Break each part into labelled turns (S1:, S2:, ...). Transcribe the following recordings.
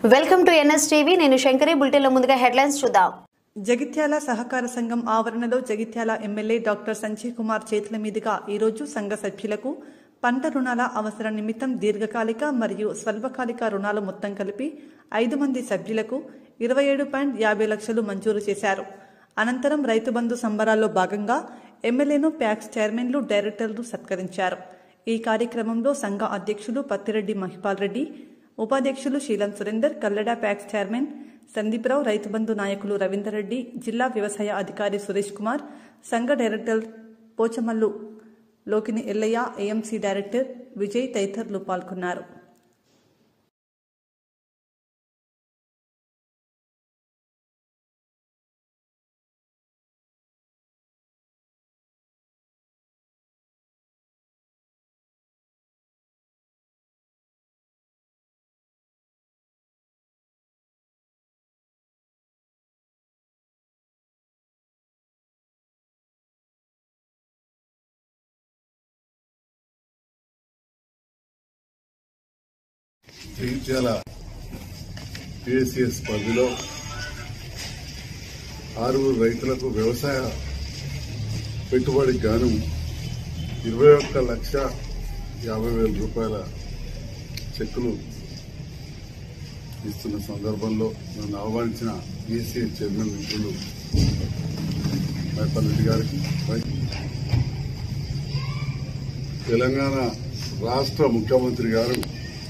S1: Welcome to NS TV నేను శంకరి బులెటిన్లో ముందుగా హెడ్లైన్స్ చూద్దాం
S2: జగిత్యాల సహకార సంఘం ఆవరణలో జగిత్యాల ఎమ్మెల్యే డాక్టర్ సంజయ్ కుమార్ చేతుల మీదుగా ఈరోజు సంఘ సభ్యులకు పంట రుణాల అవసరం నిమిత్తం దీర్ఘకాలిక మరియు స్వల్పకాలిక రుణాలు మొత్తం కలిపి ఐదు మంది సభ్యులకు ఇరవై ఏడు పాయింట్ యాభై లక్షలు మంజూరు చేశారు అనంతరం రైతు బంధు సంబరాల్లో భాగంగా ఎమ్మెల్యేను ప్యాక్స్ చైర్మన్లు డైరెక్టర్లు సత్కరించారు ఈ కార్యక్రమంలో సంఘ అధ్యక్షులు పత్తిరెడ్డి మహిపాల్ రెడ్డి ఉపాధ్యక్షులు శీలం సురేందర్ కల్లడా ప్యాక్స్ చైర్మన్ సందీప్రావు రైతు బంధు నాయకులు రవీందర్ రెడ్డి జిల్లా వ్యవసాయ అధికారి సురేష్ కుమార్ సంఘ director Pochamallu Lokini Ellaiah AMC director Vijay తదితరులు పాల్గొన్నారు
S3: జగిత్యాల పిఎస్సిఎస్ పరిధిలో ఆరుగురు రైతులకు వ్యవసాయ పెట్టుబడికి గాను ఇరవై ఒక్క లక్ష యాభై వేల రూపాయల చెక్కులు ఇస్తున్న సందర్భంలో నన్ను ఆహ్వానించిన పిఎస్సిఎస్ చైర్మన్ మిత్రులు మైపల్ రెడ్డి గారికి తెలంగాణ రాష్ట్ర ముఖ్యమంత్రి గారు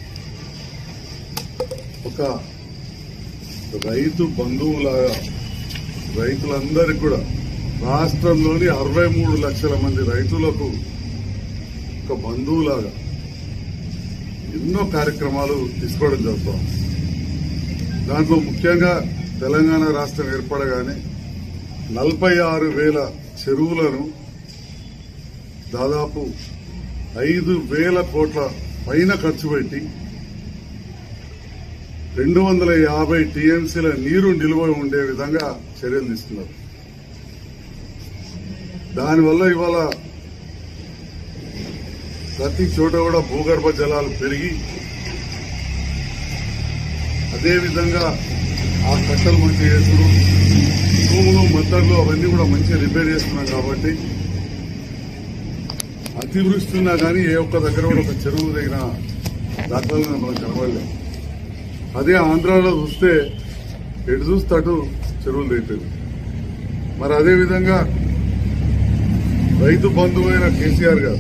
S3: ఒక రైతు బంధువులాగా రైతులందరికీ కూడా రాష్ట్రంలోని అరవై మూడు లక్షల మంది రైతులకు ఒక బంధువులాగా ఎన్నో కార్యక్రమాలు తీసుకోవడం జరుగుతాం దాంట్లో ముఖ్యంగా తెలంగాణ రాష్ట్రం ఏర్పడగానే నలభై ఆరు వేల చెరువులను దాదాపు ఐదు వేల కోట్ల పైన ఖర్చు పెట్టి రెండు వందల యాభై టీఎంసీల నీరు నిల్వ ఉండే విధంగా చర్యలు తీసుకున్నారు దానివల్ల ఇవాళ ప్రతి చోట కూడా భూగర్భ జలాలు పెరిగి అదేవిధంగా ఆ కట్టలు మంచి చేసుడు భూములు మద్దళ్ళు అవన్నీ కూడా మంచిగా రిపేర్ చేస్తున్నాం కాబట్టి అతివృష్టి ఉన్నా కానీ ఏ ఒక్క దగ్గర కూడా ఒక చెరువు దగ్గర దాఖలు మనకు కనబడలేదు అదే ఆంధ్రాలో చూస్తే ఎటు చూస్తే అటు చెరువులు తెచ్చేది మరి అదే విధంగా రైతు బంధువైన కేసీఆర్ గారు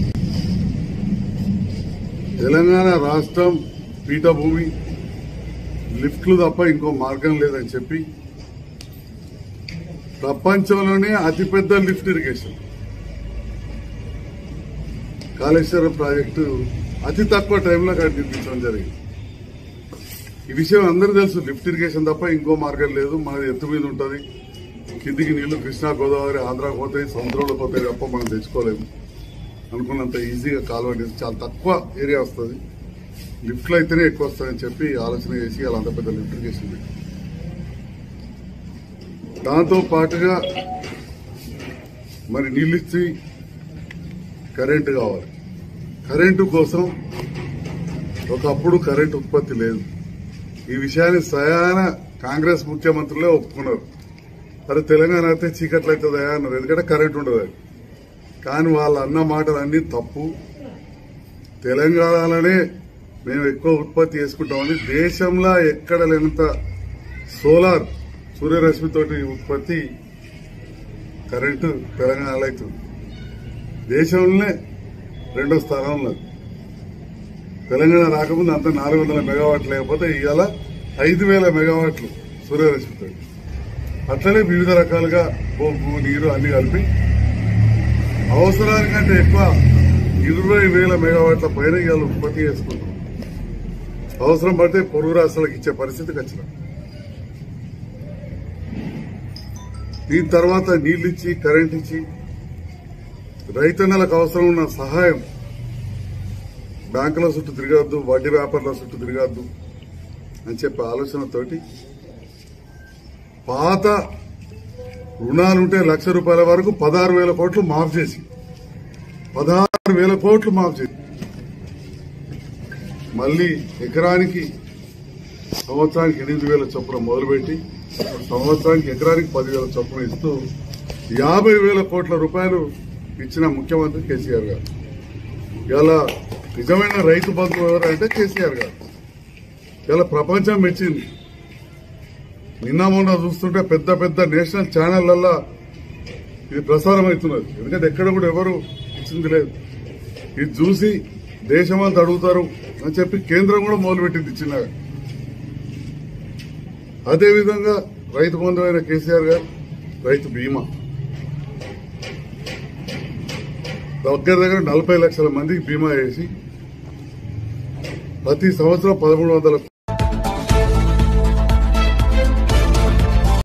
S3: తెలంగాణ రాష్ట్రం పీఠభూమి లిఫ్ట్లు తప్ప ఇంకో మార్గం లేదని చెప్పి ప్రపంచంలోనే అతిపెద్ద లిఫ్ట్ ఇరిగేషన్ కాళేశ్వరం ప్రాజెక్టు అతి తక్కువ టైంలో అక్కడ నిర్మించడం జరిగింది ఈ విషయం అందరూ తెలుసు లిఫ్ట్ ఇరిగేషన్ తప్ప ఇంకో మార్గం లేదు మనది ఎత్తు మీద ఉంటుంది కిందికి నీళ్లు కృష్ణా గోదావరి ఆంధ్ర పోతాయి సముద్రంలో పోతాయి తప్ప మనం తెచ్చుకోలేము అనుకున్నంత ఈజీగా కాలువ చేసి చాలా తక్కువ ఏరియా వస్తుంది లిఫ్ట్లు అయితేనే ఎక్కువ వస్తాయని చెప్పి ఆలోచన చేసి అలా అంత పెద్ద లిఫ్ట్ ఇరిగేషన్ పెట్టి దాంతో పాటుగా మరి నీళ్ళు ఇచ్చి కరెంటు కావాలి కరెంటు కోసం ఒకప్పుడు కరెంటు ఉత్పత్తి లేదు ఈ విషయాన్ని స్వయాన కాంగ్రెస్ ముఖ్యమంత్రులే ఒప్పుకున్నారు మరి తెలంగాణ అయితే చీకట్లు అవుతుంది అన్నారు ఎందుకంటే కరెంట్ ఉండదు అది. కానీ వాళ్ళు అన్న మాటలన్నీ తప్పు తెలంగాణలోనే మేము ఎక్కువ ఉత్పత్తి చేసుకుంటామని దేశంలో ఎక్కడ లేనంత సోలార్ సూర్యరశ్మితోటి ఉత్పత్తి కరెంటు తెలంగాణలో అవుతుంది దేశంలోనే రెండో స్థానంలో ఉంది. తెలంగాణ రాకముందు అంత నాలుగు వందల మెగావాట్లు లేకపోతే ఇవాళ ఐదు వేల మెగావాట్లు సూర్యరశ్మితో అట్లనే వివిధ రకాలుగా బొగ్గు నీరు అన్ని కలిపి అవసరానికంటే ఎక్కువ ఇరవై వేల మెగావాట్ల పైన ఇవాళ ఉత్పత్తి చేసుకుంటాం అవసరం పడితే పొరుగు రాష్ట్రాలకు ఇచ్చే పరిస్థితికి వచ్చినాం దీని తర్వాత నీళ్లు ఇచ్చి కరెంట్ ఇచ్చి రైతన్నలకు అవసరం ఉన్న సహాయం బ్యాంకుల చుట్టూ తిరగద్దు వడ్డీ వ్యాపారుల చుట్టూ తిరగద్దు అని చెప్పే ఆలోచనతోటి పాత రుణాలుంటే లక్ష రూపాయల వరకు పదహారు వేల కోట్లు మాఫ్ చేసి పదహారు వేల కోట్లు మాఫ్ చేసి మళ్ళీ ఎకరానికి సంవత్సరానికి ఎనిమిది వేల చొప్పున మొదలుపెట్టి సంవత్సరానికి ఎకరానికి పదివేల చొప్పున ఇస్తూ యాభై వేల కోట్ల రూపాయలు ఇచ్చిన ముఖ్యమంత్రి కేసీఆర్ గారు ఇలా నిజమైన రైతు బంధువు ఎవరంటే కేసీఆర్ గారు ఇలా ప్రపంచం మెచ్చింది నిన్న మొన్న చూస్తుంటే పెద్ద పెద్ద నేషనల్ ఛానళ్లల్లో ఇది ప్రసారం అవుతున్నది ఎందుకంటే ఎక్కడ కూడా ఎవరు ఇచ్చింది లేదు ఇది చూసి దేశమంతా అడుగుతారు అని చెప్పి కేంద్రం కూడా మొదలుపెట్టింది చిన్నగా అదేవిధంగా రైతు బంధు అయిన కేసీఆర్ గారు రైతు బీమా దగ్గర దగ్గర నలభై లక్షల మందికి బీమా వేసి ప్రతి సంవత్సరం పదమూడు వందల